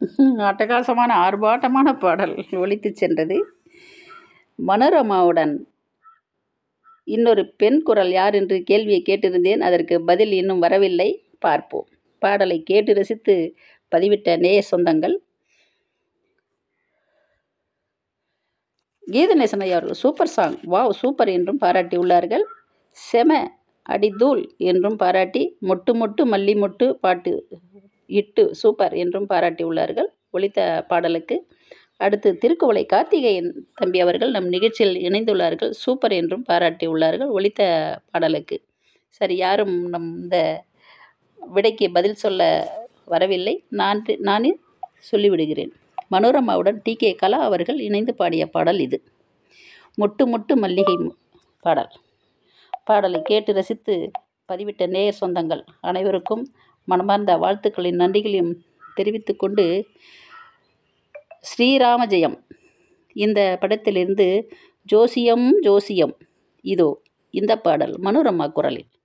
அட்டகாசமான ஆர்ப்பாட்டமான பாடல் ஒலித்துச் சென்றது மனோரமாவுடன் இன்னொரு பெண் குரல் யார் என்று கேள்வியை கேட்டிருந்தேன் அதற்கு பதில் இன்னும் வரவில்லை பார்ப்போம் பாடலை கேட்டு ரசித்து பதிவிட்ட நேய சொந்தங்கள் கீதநேசன் ஐயா அவர்கள் சூப்பர் சாங் வாவ் சூப்பர் என்றும் பாராட்டியுள்ளார்கள் செம அடிதூள் என்றும் பாராட்டி மொட்டு மொட்டு மல்லி மொட்டு பாட்டு இட்டு சூப்பர் என்றும் பாராட்டியுள்ளார்கள் ஒலித்த பாடலுக்கு அடுத்து திருக்குவளை கார்த்திகேயன் தம்பி அவர்கள் நம் நிகழ்ச்சியில் இணைந்துள்ளார்கள் சூப்பர் என்றும் பாராட்டியுள்ளார்கள் ஒலித்த பாடலுக்கு சரி யாரும் நம் இந்த விடைக்கு பதில் சொல்ல வரவில்லை நான் நானே சொல்லிவிடுகிறேன் மனோரமாவுடன் டி கே கலா அவர்கள் இணைந்து பாடிய பாடல் இது மொட்டு மொட்டு மல்லிகை பாடல் பாடலை கேட்டு ரசித்து பதிவிட்ட நேயர் சொந்தங்கள் அனைவருக்கும் மனமார்ந்த வாழ்த்துக்களின் நன்றிகளையும் தெரிவித்துக்கொண்டு ஸ்ரீராம ஜெயம் இந்த படத்திலிருந்து ஜோசியம் ஜோசியம் இதோ இந்த பாடல் மனோரமா குரலில்